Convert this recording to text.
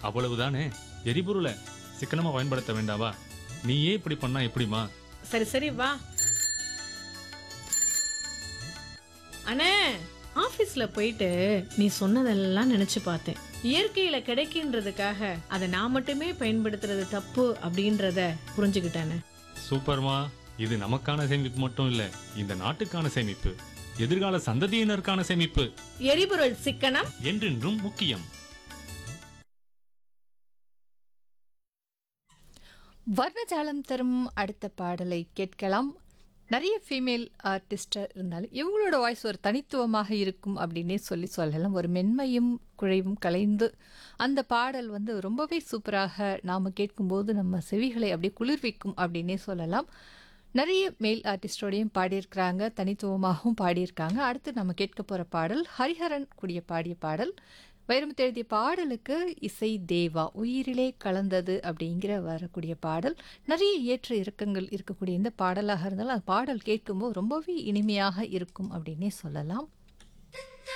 அவ்வளவுதானே எரிபொருளை சிக்கனமா பயன்படுத்த வேண்டாவா நீயே இப்படி பண்ணா எப்படிமா சரி சரி வா அண்ணே ஆபீஸ்ல போயிட்டு நீ சொன்னதெல்லாம் நினைச்சு பார்த்தேன் இயற்கையில கிடைக்கின்றதுக்காக அதை நான் மட்டுமே பயன்படுத்துறது தப்பு அப்படின்றத புரிஞ்சுக்கிட்டானே சூப்பர்மா இது நமக்கான சேமிப்பு மட்டும் இல்ல இந்த நாட்டுக்கான சேமிப்பு எதிர்கால சந்ததியினருக்கான சேமிப்பு எரிபொருள் சிக்கனம் என்றென்றும் முக்கியம் வர்ணஜாலம் தரும் அடுத்த பாடலை கேட்கலாம் நிறைய ஃபீமேல் ஆர்டிஸ்ட் இருந்தாலும் இவங்களோட வாய்ஸ் ஒரு தனித்துவமாக இருக்கும் அப்படின்னே சொல்லி சொல்லலாம் ஒரு மென்மையும் குழைவும் கலைந்து அந்த பாடல் வந்து ரொம்பவே சூப்பராக நாம் கேட்கும்போது நம்ம செவிகளை அப்படியே குளிர்விக்கும் அப்படின்னே சொல்லலாம் நிறைய மேல் ஆர்டிஸ்டோடையும் பாடியிருக்கிறாங்க தனித்துவமாகவும் பாடியிருக்காங்க அடுத்து நம்ம கேட்க போகிற பாடல் ஹரிஹரன் கூடிய பாடிய பாடல் வைரமுத்து எழுதிய பாடலுக்கு இசை தேவா உயிரிலே கலந்தது அப்படிங்கிற வரக்கூடிய பாடல் நிறைய ஏற்ற இறக்கங்கள் இருக்கக்கூடிய இந்த பாடலாக இருந்தாலும் அந்த பாடல் கேட்கும்போது ரொம்பவே இனிமையாக இருக்கும் அப்படின்னே சொல்லலாம்